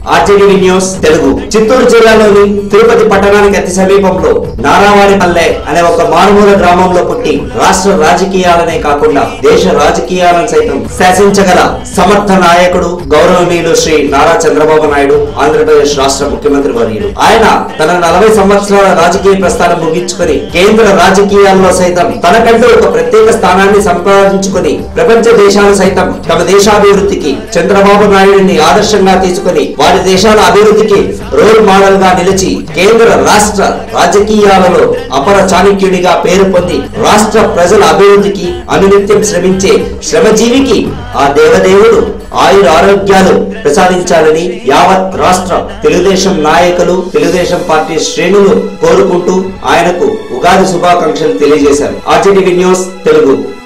RTV news Telugu Chittoor జిల్లాలోని తిరుపతి పట్టణానికి అతి సమీపంలో నారావారిపల్లె అనే ఒక మారుమూల గ్రామంలో పుట్టి రాష్ట్ర రాజకీయాలనే కాకుండా దేశ రాజకీయాలను సైతం శాసించగల సమర్థ నాయకుడు గౌరవనీయులు శ్రీ నారా చంద్రబాబు నాయుడు ఆంధ్రప్రదేశ్ రాష్ట్ర ముఖ్యమంత్రి వర్యులు ఆయన తన నలభై సంవత్సరాల రాజకీయ ప్రస్థానం ముగించుకొని కేంద్ర రాజకీయాల్లో సైతం తనకంటూ ఒక ప్రత్యేక స్థానాన్ని సంపాదించుకొని ప్రపంచ దేశాలు సైతం తమ దేశాభివృద్ధికి చంద్రబాబు నాయుడిని ఆదర్శంగా తీసుకొని వారి దేశాల అభివృద్ధికి రోల్ మోడల్ గా నిలిచి కేంద్ర రాష్ట్ర రాజకీయాలలో అపర చాణక్యుడిగా పేరు పొంది రాష్ట్ర ప్రజల అభివృద్ధికి అనునిత్యం శ్రమించే శ్రమజీవికి ఆ దేవదేవుడు ఆయుర ఆరోగ్యాలు ప్రసాదించాలని యావత్ రాష్ట్ర తెలుగుదేశం నాయకులు తెలుగుదేశం పార్టీ శ్రేణులు కోరుకుంటూ ఆయనకు ఉగాది శుభాకాంక్షలు తెలియజేశారు ఆర్టీవీ న్యూస్ తెలుగు